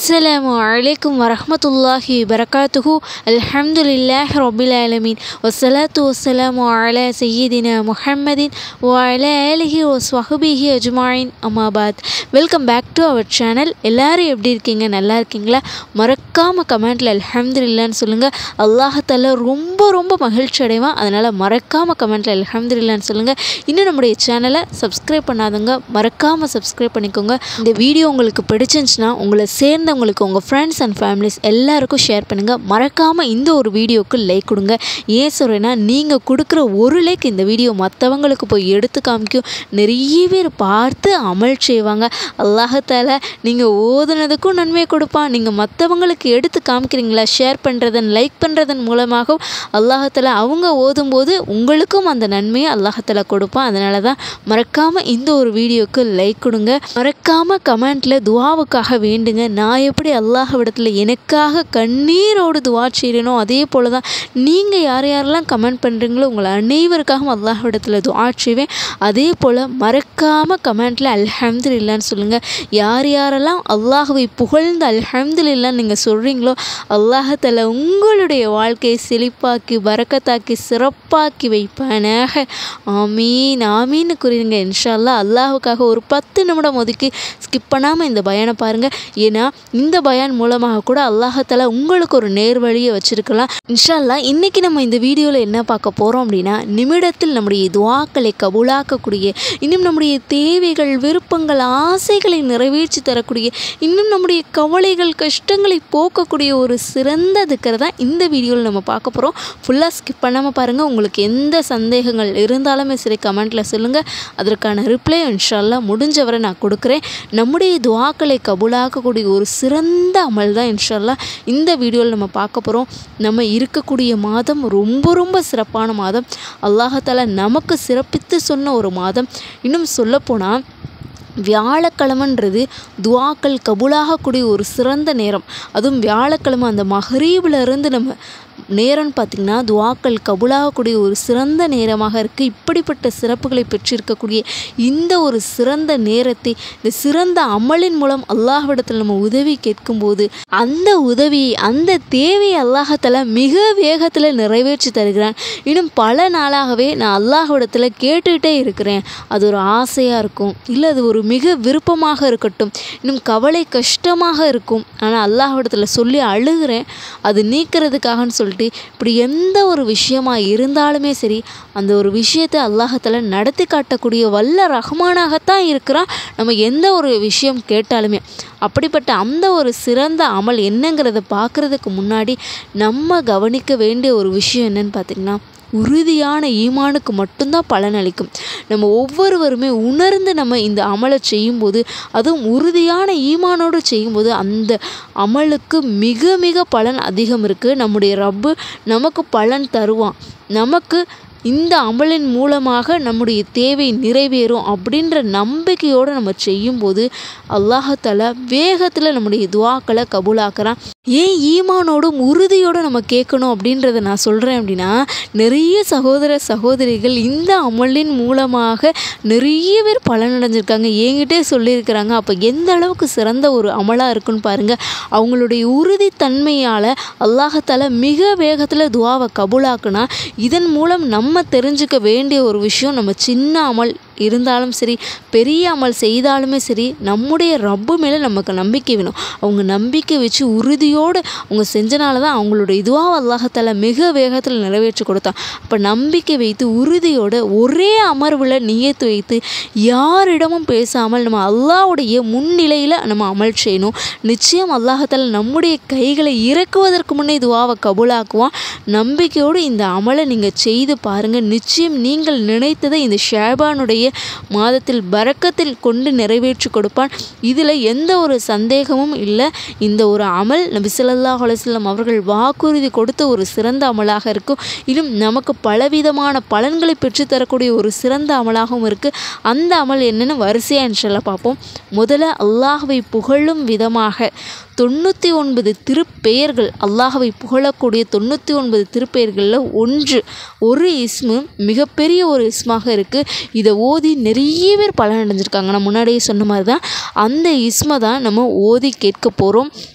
அஸ்ஸலாமு அலைக்கும் வரஹ்மத்துல்லாஹி வரகாத்துஹு அல்ஹம்துலில்லாஹி ரபில் ஆலமீன் வஸ்ஸலாத்து வஸ்ஸலாமு அலா சையீதினா முஹம்மதின் வஅலா ஆலிஹி வஸ்வஹபிஹி அஜ்மாயின் அம்மாபாத் welcome back to our channel எல்லாரும் எப்படி இருக்கீங்க நல்லா இருக்கீங்களா மறக்காமல் கமெண்ட்டில் அல்ஹம்துலில்லான்னு சொல்லுங்கள் அல்லாஹால ரொம்ப ரொம்ப மகிழ்ச்சி அடைவான் அதனால் மறக்காமல் கமெண்ட்டில் அல்ஹம்துலில்லான்னு சொல்லுங்கள் இன்னும் நம்முடைய சேனலை சப்ஸ்கிரைப் பண்ணாதவங்க மறக்காமல் சப்ஸ்கிரைப் பண்ணிக்கோங்க இந்த வீடியோ உங்களுக்கு பிடிச்சிருந்துச்சுன்னா உங்களை சேர்ந்தவங்களுக்கு உங்கள் ஃப்ரெண்ட்ஸ் அண்ட் ஃபேமிலிஸ் எல்லாருக்கும் ஷேர் பண்ணுங்கள் மறக்காமல் இந்த ஒரு வீடியோவுக்கு லைக் கொடுங்க ஏன் சொல்கிறேன்னா நீங்கள் கொடுக்குற ஒரு லைக் இந்த வீடியோ மற்றவங்களுக்கு போய் எடுத்து காமிக்கும் நிறைய பேர் பார்த்து அமல் செய்வாங்க அல்லாஹத்தால நீங்கள் ஓதுனதுக்கும் நன்மை கொடுப்பான் நீங்கள் மற்றவங்களுக்கு எடுத்து காமிக்கிறீங்களா ஷேர் பண்ணுறதன் லைக் பண்ணுறதன் மூலமாகவும் அல்லாஹத்தால அவங்க ஓதும்போது உங்களுக்கும் அந்த நன்மையை அல்லாஹத்தால கொடுப்பான் அதனால தான் மறக்காமல் இந்த ஒரு வீடியோவுக்கு லைக் கொடுங்க மறக்காமல் கமெண்ட்டில் துவாவுக்காக வேண்டுங்க நான் எப்படி அல்லாஹ்விடத்தில் எனக்காக கண்ணீரோடு துவா செய்கிறேனோ அதே போல் தான் நீங்கள் யார் யாரெல்லாம் கமெண்ட் பண்ணுறீங்களோ உங்களை அனைவருக்காகவும் அல்லாஹ்விடத்தில் துவா செய்வேன் அதே போல் மறக்காமல் கமெண்ட்டில் அல்ஹம்துலில்லான்னு சொல்லுங்கள் யார் யாரெல்லாம் அல்லாஹுவை புகழ்ந்து அல்ஹம்துலில்லான்னு நீங்கள் சொல்கிறீங்களோ அல்லாஹத்தால உங்களுடைய வாழ்க்கையை செழிப்பாக்கி வரக்கத்தாக்கி சிறப்பாக்கி வைப்பானாக ஆமீன் ஆமீன்னு கூறிடுங்க இன்ஷா அல்லாஹ் அல்லாஹுக்காக ஒரு பத்து நிமிடம் ஒதுக்கி ஸ்கிப் பண்ணாமல் இந்த பயானை பாருங்கள் ஏன்னா இந்த பயான் மூலமாக கூட அல்லாஹத்தால உங்களுக்கு ஒரு நேர்வழியை வச்சுருக்கலாம் இன்ஷா அல்லாஹ் இன்றைக்கி நம்ம இந்த வீடியோவில் என்ன பார்க்க போகிறோம் அப்படின்னா நிமிடத்தில் நம்முடைய துவாக்களை கபூலாக்கக்கூடிய இன்னும் நம்முடைய தேவைகள் விருப்பங்கள் ஆசைகளை நிறைவேற்றி தரக்கூடிய இன்னும் நம்முடைய கவலைகள் கஷ்டங்களை போக்கக்கூடிய ஒரு சிறந்த திக்கரை தான் இந்த வீடியோவில் நம்ம பார்க்க போகிறோம் ஃபுல்லாக ஸ்கிப் பண்ணாமல் பாருங்கள் உங்களுக்கு எந்த சந்தேகங்கள் இருந்தாலுமே சரி கமெண்ட்டில் சொல்லுங்கள் அதற்கான ரிப்ளை இன்ஷால்லா முடிஞ்சவரை நான் கொடுக்குறேன் நம்முடைய துவாக்களை கபூலாக்கக்கூடிய ஒரு சிறந்த அமல் தான் இன்ஷால்லா இந்த வீடியோவில் நம்ம பார்க்க போகிறோம் நம்ம இருக்கக்கூடிய மாதம் ரொம்ப ரொம்ப சிறப்பான மாதம் அல்லாஹால நமக்கு சிறப்பித்து சொன்ன ஒரு மாதம் இன்னும் சொல்லப்போனால் வியாழக்கிழமன்றது துவாக்கள் கபூலாகக்கூடிய ஒரு சிறந்த நேரம் அதுவும் வியாழக்கிழமை அந்த மகரீபில் இருந்து நம்ம நேரம்னு பார்த்திங்கன்னா துவாக்கள் கபூலாகக்கூடிய ஒரு சிறந்த நேரமாக இருக்குது இப்படிப்பட்ட சிறப்புகளை பெற்றிருக்கக்கூடிய இந்த ஒரு சிறந்த நேரத்தை இந்த சிறந்த அமலின் மூலம் அல்லாஹ்விடத்தில் நம்ம உதவி கேட்கும்போது அந்த உதவியை அந்த தேவையை அல்லாஹத்தில் மிக வேகத்தில் நிறைவேற்றி தருகிறான் இன்னும் பல நாளாகவே நான் அல்லாஹ்விடத்தில் கேட்டுக்கிட்டே இருக்கிறேன் அது ஒரு ஆசையாக இருக்கும் இல்லை அது ஒரு மிக விருப்பமாக இருக்கட்டும் இன்னும் கவலை கஷ்டமாக இருக்கும் ஆனால் அல்லாஹ்விடத்தில் சொல்லி அழுகிறேன் அது நீக்கிறதுக்காகன்னு சொல்லிட்டு இப்படி எந்த ஒரு விஷயமா இருந்தாலுமே சரி அந்த ஒரு விஷயத்தை அல்லாஹத்தில் நடத்தி காட்டக்கூடிய வல்ல ரஹ்மானாகத்தான் இருக்கிறான் நம்ம எந்த ஒரு விஷயம் கேட்டாலுமே அப்படிப்பட்ட அந்த ஒரு சிறந்த அமல் என்னங்கிறத பார்க்குறதுக்கு முன்னாடி நம்ம கவனிக்க வேண்டிய ஒரு விஷயம் என்னன்னு பார்த்திங்கன்னா உறுதியான ஈமானுக்கு மட்டும்தான் பலனளிக்கும் நம்ம ஒவ்வொருவருமே உணர்ந்து நம்ம இந்த அமலை செய்யும்போது அதுவும் உறுதியான ஈமானோடு செய்யும்போது அந்த அமலுக்கு மிக மிக பலன் அதிகம் இருக்குது நம்முடைய ரப்பு நமக்கு பலன் தருவான் நமக்கு இந்த அமலின் மூலமாக நம்முடைய தேவை நிறைவேறும் அப்படின்ற நம்பிக்கையோடு நம்ம செய்யும்போது அல்லாஹால வேகத்தில் நம்முடைய துவாக்களை கபூலாக்குறான் ஏன் ஈமானோடும் உறுதியோடு நம்ம கேட்கணும் அப்படின்றத நான் சொல்கிறேன் அப்படின்னா நிறைய சகோதர சகோதரிகள் இந்த அமலின் மூலமாக நிறைய பேர் பலனடைஞ்சிருக்காங்க என்கிட்டே சொல்லியிருக்கிறாங்க அப்போ எந்த அளவுக்கு சிறந்த ஒரு அமலாக இருக்குன்னு பாருங்கள் அவங்களுடைய உறுதித்தன்மையால் அல்லாஹால மிக வேகத்தில் துவாவை கபூலாக்குனா இதன் மூலம் நம்ம தெரிஞ்சுக்க வேண்டிய ஒரு விஷயம் நம்ம சின்ன அமல் இருந்தாலும் சரி பெரிய அமல் செய்தாலுமே சரி நம்முடைய ரப்பு மேலே நமக்கு நம்பிக்கை வேணும் அவங்க நம்பிக்கை வச்சு உறுதியோடு அவங்க செஞ்சனால தான் அவங்களோட இதுவாக அல்லாஹத்தால மிக வேகத்தில் நிறைவேற்றி கொடுத்தான் அப்போ நம்பிக்கை வைத்து உறுதியோடு ஒரே அமர்வில் நியத்து வைத்து யாரிடமும் பேசாமல் நம்ம அல்லாவுடைய முன்னிலையில் நம்ம அமல் செய்யணும் நிச்சயம் அல்லாஹத்தால நம்முடைய கைகளை இறக்குவதற்கு முன்னே துவாவை கபூலாக்குவான் நம்பிக்கையோடு இந்த அமலை நீங்கள் செய்து பாருங்கள் நிச்சயம் நீங்கள் நினைத்ததை இந்த ஷேபானுடைய மாதத்தில் பறக்கத்தில் கொண்டு நிறைவேற்றி கொடுப்பான் இதில் எந்த ஒரு சந்தேகமும் இல்லை இந்த ஒரு அமல் நபி ஸல்லல்லாஹு அலைஹி வஸல்லம் அவர்கள் வாக்குறுதி கொடுத்த ஒரு சிறந்த அமலாக இருக்கும் இன்னும் நமக்கு பலவிதமான பலன்களை பெற்றுத்தரக்கூடிய ஒரு சிறந்த அமலாகவும் இருக்குது அந்த அமல் என்னென்னு வரிசையாக இன்ஷால்லா பார்ப்போம் முதல்ல அல்லாஹ்வை புகழும் விதமாக தொண்ணூற்றி ஒன்பது திருப்பெயர்கள் அல்லாஹவை புகழக்கூடிய தொண்ணூற்றி ஒன்பது திருப்பெயர்களில் ஒன்று ஒரு இஸ்மு மிகப்பெரிய ஒரு இஸ்மாக இருக்குது இதை ஓதி நிறைய பேர் பலன் அடைஞ்சிருக்காங்க நான் முன்னாடியே சொன்ன மாதிரி தான் அந்த இஸ்மை தான் நம்ம ஓதி கேட்க போகிறோம்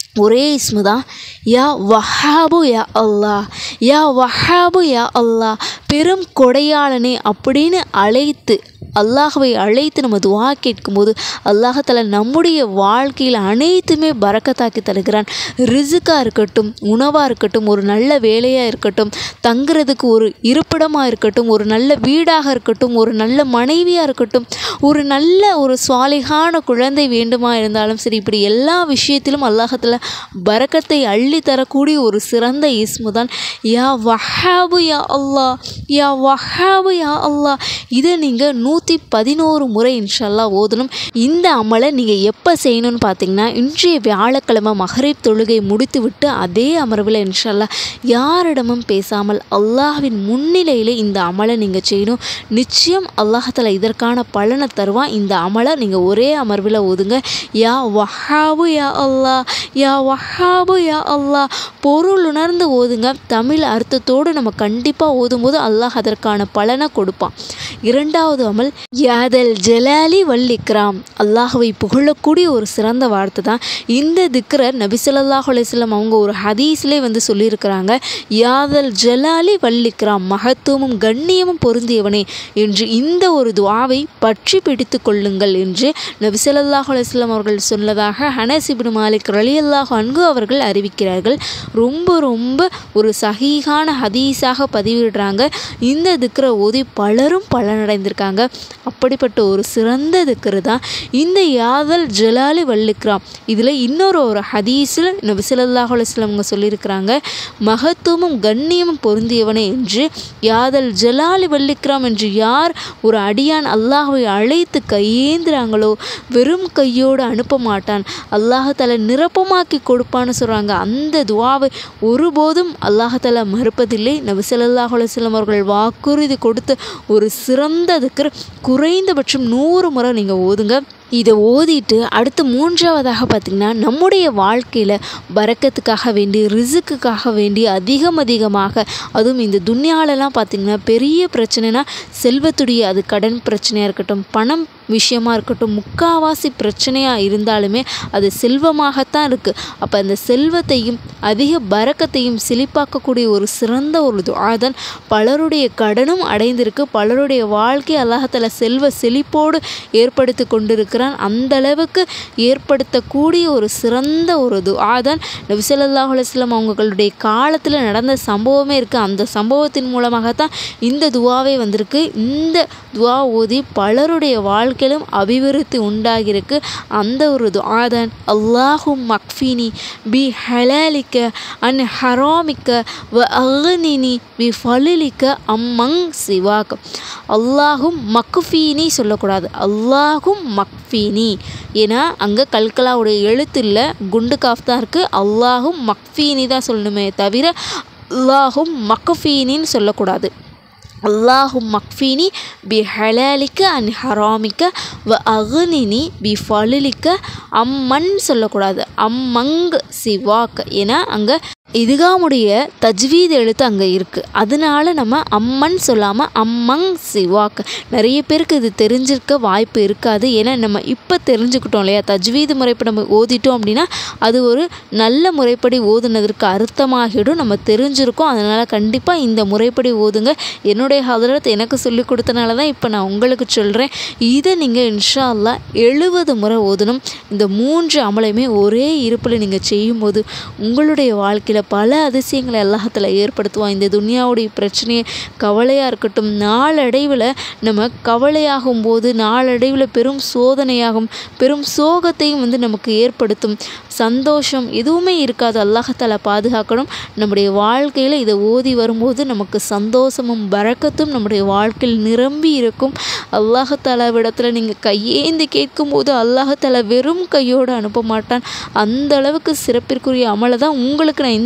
ஒரே இஸ்மு தான் யா வஹாபு யா அல்லாஹ் யா வஹாபு யா அல்லாஹ் பெரும் கொடையாளனே அப்படின்னு அழைத்து அல்லாஹ்வை அழைத்து நம்ம துவா கேட்கும்போது அல்லாஹால நம்முடைய வாழ்க்கையில் அனைத்துமே பறக்கத்தாக்கி தருகிறான் ரிசுக்காக இருக்கட்டும் உணவாக இருக்கட்டும் ஒரு நல்ல வேலையாக இருக்கட்டும் தங்குறதுக்கு ஒரு இருப்பிடமாக இருக்கட்டும் ஒரு நல்ல வீடாக இருக்கட்டும் ஒரு நல்ல மனைவியாக இருக்கட்டும் ஒரு நல்ல ஒரு சுவாலிகான குழந்தை வேண்டுமா இருந்தாலும் சரி இப்படி எல்லா விஷயத்திலும் அல்லாஹத்தில் பறக்கத்தை அள்ளி தரக்கூடிய ஒரு சிறந்த இஸ்மு தான் யா வஹாபு யா அல்லாஹ் யா வஹாபு யா அல்லாஹ் இதை நீங்கள் நூற்றி பதினோரு முறை இன்ஷல்லா ஓதணும் இந்த அமலை நீங்கள் எப்போ செய்யணும்னு பார்த்தீங்கன்னா இன்றைய வியாழக்கிழமை மகரீப் தொழுகை முடித்து விட்டு அதே அமர்வில் இன்ஷல்லா யாரிடமும் பேசாமல் அல்லாஹ்வின் முன்னிலையில் இந்த அமலை நீங்கள் செய்யணும் நிச்சயம் அல்லாஹால இதற்கான பலனை தருவான் இந்த அமலை நீங்கள் ஒரே அமர்வில் ஓதுங்க யா வஹாபு யா அல்லாஹ் யா வஹாபு யா அல்லாஹ் பொருள் உணர்ந்து ஓதுங்க தமிழ் அர்த்தத்தோடு நம்ம கண்டிப்பாக ஓதும்போது அல்லாஹ் அதற்கான பலனை கொடுப்பான் இரண்டாவது அமல் யாதல் ஜலாலி வல்லிக்ராம் அல்லாஹுவை புகழக்கூடிய ஒரு சிறந்த வார்த்தை தான் இந்த திக்ர நபிசல்லாஹ் அலையம் அவங்க ஒரு ஹதீஸ்லேயே வந்து சொல்லியிருக்கிறாங்க யாதல் ஜலாலி வல்லிக்ராம் மகத்துவமும் கண்ணியமும் பொருந்தியவனே என்று இந்த ஒரு துவாவை பற்றி பிடித்து கொள்ளுங்கள் என்று நபிசல்லாஹ் அலையம் அவர்கள் சொன்னதாக ஹனசிபின் மாலிக் ரலி அல்லாஹ் அன்கு அவர்கள் அறிவிக்கிறார்கள் ரொம்ப ரொம்ப ஒரு சஹீகான ஹதீஸாக பதிவிடுறாங்க இந்த திக்ரை ஓதி பலரும் பலனடைந்திருக்காங்க அப்படிப்பட்ட ஒரு சிறந்த திக்ரு தான் இந்த யாதல் ஜலாலி வல்லிக்ராம் இதில் இன்னொரு ஒரு ஹதீஸில் நபி ஸல்லல்லாஹு அலைஹி வஸல்லம் அவங்க சொல்லியிருக்கிறாங்க மகத்துவமும் கண்ணியமும் பொருந்தியவனே என்று யாதல் ஜலாலி வல்லிக்ராம் என்று யார் ஒரு அடியான் அல்லாஹ்வை அழைத்து கையேந்துறாங்களோ வெறும் கையோடு அனுப்ப மாட்டான் அல்லாஹால நிரப்பமாக்கி கொடுப்பான்னு சொல்கிறாங்க அந்த துவாவை ஒருபோதும் அல்லாஹால மறுப்பதில்லை நபி ஸல்லல்லாஹு அலைஹி வஸல்லம் அவர்கள் வாக்குறுதி கொடுத்த ஒரு சிறந்த திக்ர் குறைந்தபட்சம் நூறு முறை நீங்கள் ஓதுங்க இதை ஓதிட்டு அடுத்து மூன்றாவதாக பார்த்திங்கன்னா நம்முடைய வாழ்க்கையில் பறக்கத்துக்காக வேண்டி ரிசுக்குக்காக வேண்டி அதிகம் அதிகமாக அதுவும் இந்த துன்யாலெலாம் பார்த்திங்கன்னா பெரிய பிரச்சனைனா செல்வத்துடைய அது கடன் பிரச்சனையாக இருக்கட்டும் பணம் விஷயமா இருக்கட்டும் முக்காவாசி பிரச்சனையாக இருந்தாலுமே அது செல்வமாகத்தான் இருக்குது அப்போ அந்த செல்வத்தையும் அதிக பறக்கத்தையும் செழிப்பாக்கக்கூடிய ஒரு சிறந்த ஒரு துஆதான் பலருடைய கடனும் அடைந்திருக்கு பலருடைய வாழ்க்கை அல்லாஹால செல்வ செழிப்போடு ஏற்படுத்தி கொண்டிருக்கிறான் அந்த அளவுக்கு ஏற்படுத்தக்கூடிய ஒரு சிறந்த ஒரு துஆதான் நபி ஸல்லல்லாஹு அலைஹி வஸல்லம் அவங்களுடைய காலத்தில் நடந்த சம்பவமே இருக்குது அந்த சம்பவத்தின் மூலமாகத்தான் இந்த துவாவே வந்திருக்கு இந்த துவா ஓதி பலருடைய வாழ்க்கையிலும் அபிவிருத்தி உண்டாகியிருக்கு அந்த ஒரு துஆதான் அல்லாஹும் மக்ஃபினி பி ஹலாலிக்க அன் ஹராமிக்க வ அகனினி பி ஃபலிலிக்க அம்மங் சிவாக் அல்லாஹும் மக்ஃபீனி சொல்லக்கூடாது அல்லாஹும் மக்ஃபீனி ஏன்னா அங்கே கல்கலாவுடைய எழுத்து இல்லை குண்டு காஃப் தான் இருக்குது அல்லாஹும் மக்ஃபீனி தான் சொல்லணுமே தவிர அல்லாஹும் மக்ஃபீனின்னு சொல்லக்கூடாது அல்லாஹும் மக்ஃபீனி பி ஹலாலிக்க அன் ஹராமிக்க வ அகுனினி பி ஃபலிலிக்க அம்மன் சொல்லக்கூடாது அம்மங் சிவாக் ஏன்னா அங்கே இதுகாமுடைய தஜ்வீத் எழுத்து அங்கே இருக்குது அதனால நம்ம அம்மன் சொல்லாமல் அம்மங் சிவாக் நிறைய பேருக்கு இது தெரிஞ்சிருக்க வாய்ப்பு இருக்காது ஏன்னா நம்ம இப்போ தெரிஞ்சுக்கிட்டோம் இல்லையா தஜ்வீது முறைப்படி நம்ம ஓதிட்டோம் அப்படின்னா அது ஒரு நல்ல முறைப்படி ஓதுனதற்கு அர்த்தமாகிடும் நம்ம தெரிஞ்சிருக்கோம் அதனால் கண்டிப்பாக இந்த முறைப்படி ஓதுங்க என்னுடைய ஹதரத் எனக்கு சொல்லி கொடுத்தனால தான் இப்போ நான் உங்களுக்கு சொல்கிறேன் இதை நீங்கள் இன்ஷா அல்லா எழுபது முறை ஓதணும் இந்த மூன்று அமலையுமே ஒரே இருப்பில் நீங்கள் செய்யும்போது உங்களுடைய வாழ்க்கையில் பல அதிசயங்களை அல்லாஹத்தில் ஏற்படுத்துவான் இந்த துனியாவுடைய பிரச்சனையை கவலையாக இருக்கட்டும் நாளடைவில் நம்ம கவலையாகும் போது நாளடைவில் பெரும் சோதனையாகும் பெரும் சோகத்தையும் வந்து நமக்கு ஏற்படுத்தும் சந்தோஷம் எதுவுமே இருக்காது அல்லாஹத்தால பாதுகாக்கணும் நம்முடைய வாழ்க்கையில் இதை ஓதி வரும்போது நமக்கு சந்தோஷமும் பறக்கத்தும் நம்முடைய வாழ்க்கையில் நிரம்பி இருக்கும் அல்லாஹத்தாலாவிடத்தில் நீங்கள் கையேந்தி கேட்கும்போது அல்லாஹத்தாலா வெறும் கையோடு அனுப்ப மாட்டான் அந்த அளவுக்கு சிறப்பிற்குரிய அமலை தான் உங்களுக்கு நான் இந்த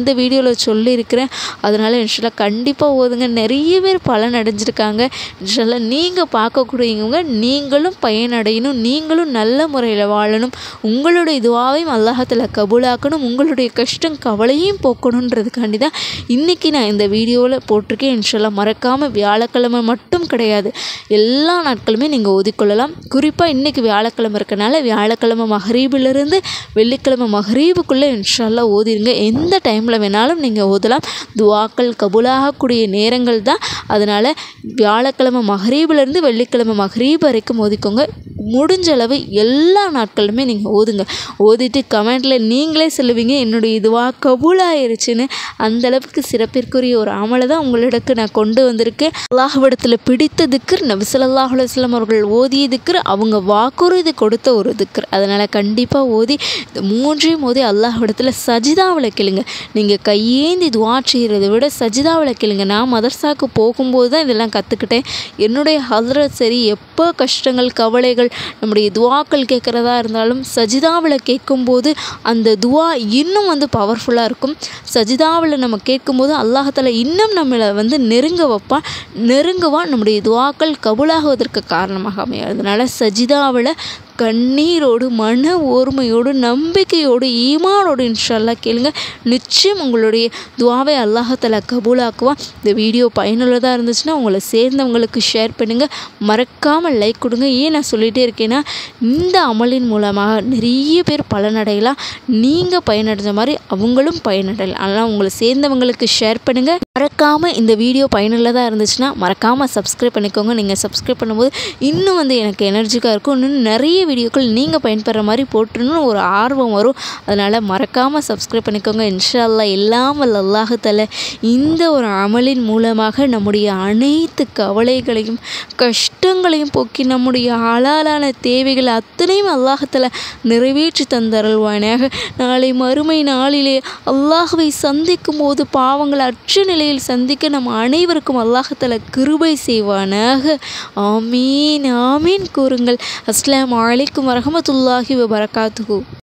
இந்த வீடியோவில் சொல்லியிருக்கிறேன் அதனால் இன்ஷால்லா கண்டிப்பாக ஓதுங்க நிறைய பேர் பலன் அடைஞ்சிருக்காங்க இன்ஷால்லா நீங்கள் பார்க்கக்கூடியவங்க நீங்களும் பயனடையணும் நீங்களும் நல்ல முறையில் வாழணும் உங்களுடைய துவாவையும் அல்லாஹத்தில் கபூலாக்கணும் உங்களுடைய கஷ்டம் கவலையும் போக்கணுன்றதுக்காண்டி தான் இன்றைக்கி நான் இந்த வீடியோவில் போட்டிருக்கேன் இன்ஷால்லா மறக்காமல் வியாழக்கிழமை மட்டும் கிடையாது எல்லா நாட்களுமே நீங்கள் ஓதிக்கொள்ளலாம் குறிப்பாக இன்றைக்கி வியாழக்கிழமை இருக்கனால வியாழக்கிழமை மஹரீபிலிருந்து வெள்ளிக்கிழமை மஹரீபுக்குள்ளே இன்ஷால்லா ஓதிருங்க எந்த டைமில் வேணாலும் நீங்கள் ஓதலாம் துவாக்கள் கபூலாகக்கூடிய நேரங்கள் தான் அதனால் வியாழக்கிழமை மஹரீபிலேருந்து வெள்ளிக்கிழமை மஹரீப் வரைக்கும் ஓதிக்கோங்க முடிஞ்ச அளவு எல்லா நாட்களுமே நீங்கள் ஓதுங்க ஓதிட்டு கமெண்ட்டில் நீங்களே சொல்லுவீங்க என்னுடைய இதுவாக கபூலாயிருச்சுன்னு அந்த அளவுக்கு சிறப்பிற்குரிய ஒரு அமலை தான் உங்களிடக்கு நான் கொண்டு வந்திருக்கேன் அல்லாஹ்விடத்தில் பிடித்த திக்கர் நபி ஸல்லல்லாஹு அலைஹி வஸல்லம் அவர்கள் ஓதிய திக்கர் அவங்க வாக்குறுதி கொடுத்த ஒரு திக்கர் அதனால் கண்டிப்பாக ஓதி இந்த மூன்றையும் ஓதி அல்லாஹ்விடத்தில் சஜிதாவில் கேளுங்க நீங்கள் கையேந்தி துவா செய்கிறத விட சஜிதாவில் கேளுங்க நான் மதர்சாவுக்கு போகும்போது தான் இதெல்லாம் கற்றுக்கிட்டேன் என்னுடைய ஹதரத் சரி எப்போ கஷ்டங்கள் கவலைகள் நம்முடைய துவாக்கள் கேட்குறதா இருந்தாலும் சஜிதாவில் கேட்கும்போது அந்த துவா இன்னும் வந்து பவர்ஃபுல்லாக இருக்கும் சஜிதாவில் நம்ம கேட்கும்போது அல்லாஹால இன்னும் நம்மளை வந்து நெருங்க வைப்பான் நெருங்குவான் நம்முடைய துவாக்கள் கபூலாகுவதற்கு காரணமாக அமையும் அதனால் சஜிதாவில் கண்ணீரோடு மன ஓர்மையோடு நம்பிக்கையோடு ஈமானோடு இன்ஷால்லா கேளுங்க நிச்சயம் உங்களுடைய துவாவை அல்லாஹால கபூலாக்குவான் இந்த வீடியோ பயனுள்ளதாக இருந்துச்சுன்னா உங்களை சேர்ந்தவங்களுக்கு ஷேர் பண்ணுங்கள் மறக்காமல் லைக் கொடுங்க ஏன் நான் சொல்லிகிட்டே இருக்கேன்னா இந்த அமலின் மூலமாக நிறைய பேர் பலனடையலாம் நீங்கள் பயனடைஞ்ச மாதிரி அவங்களும் பயனடையலாம் அதனால் உங்களை சேர்ந்தவங்களுக்கு ஷேர் பண்ணுங்கள் மறக்காமல் இந்த வீடியோ பயனுள்ளதாக இருந்துச்சுன்னா மறக்காமல் சப்ஸ்கிரைப் பண்ணிக்கோங்க நீங்கள் சப்ஸ்கிரைப் பண்ணும்போது இன்னும் வந்து எனக்கு எனர்ஜிக்காக இருக்கும் இன்னும் நிறைய வீடியோக்கள் நீங்கள் பயன்பெற மாதிரி போட்டுருன்னு ஒரு ஆர்வம் வரும் அதனால் மறக்காமல் சப்ஸ்கிரைப் பண்ணிக்கோங்க இன்ஷா அல்லாஹ் எல்லாம் வல்ல அல்லாஹுத்தால இந்த ஒரு அமலின் மூலமாக நம்முடைய அனைத்து கவலைகளையும் கஷ்டங்களையும் போக்கி நம்முடைய ஹலாலான தேவைகள் அத்தனையும் அல்லாஹத்தில் நிறைவேற்றி தந்தருள்வானாக நாளை மறுமை நாளிலே அல்லாஹுவை சந்திக்கும் போது பாவங்கள் அற்ற நிலையில் சந்திக்க நம் அனைவருக்கும் அல்லாஹத்தில் கிருபை செய்வானாக ஆமீன் ஆமீன் கூறுங்கள் அஸ்லாம் வலைக்கும் வரஹமத்துல்லாஹி வபரகாத்துஹு